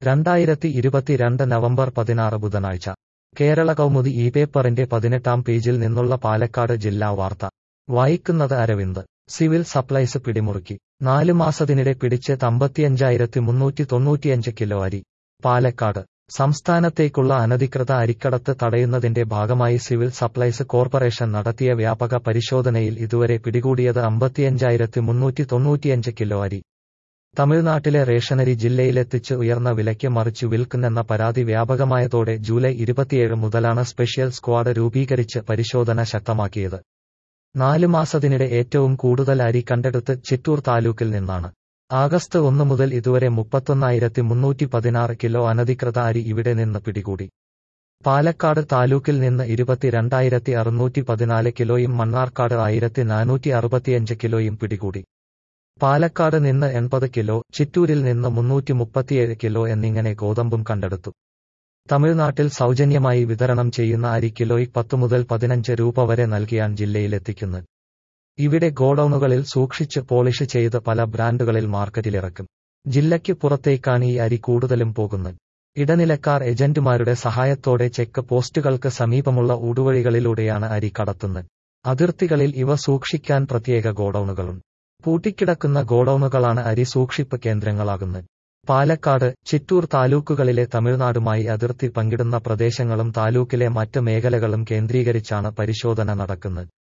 രണ്ടായിരത്തി ഇരുപത്തിരണ്ട് നവംബർ പതിനാറ് ബുധനാഴ്ച കേരള കൗമുദി ഈ പേപ്പറിന്റെ പതിനെട്ടാം പേജിൽ നിന്നുള്ള പാലക്കാട് ജില്ലാ വാർത്ത വായിക്കുന്നത് അരവിന്ദ് സിവിൽ സപ്ലൈസ് പിടിമുറുക്കി നാലു മാസത്തിനിടെ പിടിച്ച് അമ്പത്തിയഞ്ചായിരത്തി മുന്നൂറ്റി തൊണ്ണൂറ്റിയഞ്ച് കിലോ അരി പാലക്കാട് സംസ്ഥാനത്തേക്കുള്ള അനധികൃത അരിക്കടത്ത് തടയുന്നതിന്റെ ഭാഗമായി സിവിൽ സപ്ലൈസ് കോർപ്പറേഷൻ നടത്തിയ വ്യാപക പരിശോധനയിൽ ഇതുവരെ പിടികൂടിയത് അമ്പത്തിയഞ്ചായിരത്തി മുന്നൂറ്റി തൊണ്ണൂറ്റിയഞ്ച് കിലോ അരി തമിഴ്നാട്ടിലെ റേഷനരി ജില്ലയിലെത്തിച്ച് ഉയർന്ന വിലയ്ക്ക് മറിച്ചു വിൽക്കുന്നെന്ന പരാതി വ്യാപകമായതോടെ ജൂലൈ ഇരുപത്തിയേഴ് മുതലാണ് സ്പെഷ്യൽ സ്ക്വാഡ് രൂപീകരിച്ച് പരിശോധന ശക്തമാക്കിയത് നാലു മാസത്തിനിടെ ഏറ്റവും കൂടുതൽ അരി കണ്ടെടുത്ത് ചിറ്റൂർ താലൂക്കിൽ നിന്നാണ് ആഗസ്റ്റ് ഒന്ന് മുതൽ ഇതുവരെ മുപ്പത്തൊന്നായിരത്തി മുന്നൂറ്റി പതിനാറ് കിലോ അനധികൃത അരി ഇവിടെ നിന്ന് പിടികൂടി പാലക്കാട് താലൂക്കിൽ നിന്ന് ഇരുപത്തിരണ്ടായിരത്തി അറുന്നൂറ്റി പതിനാല് കിലോയും മണ്ണാർക്കാട് ആയിരത്തി നാനൂറ്റി അറുപത്തിയഞ്ച് കിലോയും പിടികൂടി പാലക്കാട് നിന്ന് എൺപത് കിലോ ചിറ്റൂരിൽ നിന്ന് മുന്നൂറ്റി മുപ്പത്തിയേഴ് കിലോ എന്നിങ്ങനെ ഗോതമ്പും കണ്ടെടുത്തു തമിഴ്നാട്ടിൽ സൗജന്യമായി വിതരണം ചെയ്യുന്ന അരി കിലോയ്ക്ക് പത്ത് മുതൽ പതിനഞ്ച് രൂപ വരെ നൽകിയാണ് ജില്ലയിലെത്തിക്കുന്നത് ഇവിടെ ഗോഡൌണുകളിൽ സൂക്ഷിച്ച് പോളിഷ് ചെയ്ത് പല ബ്രാൻഡുകളിൽ മാർക്കറ്റിലിറക്കും ജില്ലയ്ക്ക് പുറത്തേക്കാണ് ഈ അരി കൂടുതലും പോകുന്നത് ഇടനിലക്കാർ ഏജന്റുമാരുടെ സഹായത്തോടെ ചെക്ക് പോസ്റ്റുകൾക്ക് സമീപമുള്ള ഊടുവഴികളിലൂടെയാണ് അരി കടത്തുന്നത് അതിർത്തികളിൽ ഇവ സൂക്ഷിക്കാൻ പ്രത്യേക ഗോഡൌണുകളുണ്ട് പൂട്ടിക്കിടക്കുന്ന ഗോഡൌണുകളാണ് അരി സൂക്ഷിപ്പ് കേന്ദ്രങ്ങളാകുന്നത് പാലക്കാട് ചിറ്റൂർ താലൂക്കുകളിലെ തമിഴ്നാടുമായി അതിർത്തി പങ്കിടുന്ന പ്രദേശങ്ങളും താലൂക്കിലെ മറ്റ് മേഖലകളും കേന്ദ്രീകരിച്ചാണ് പരിശോധന നടക്കുന്നത്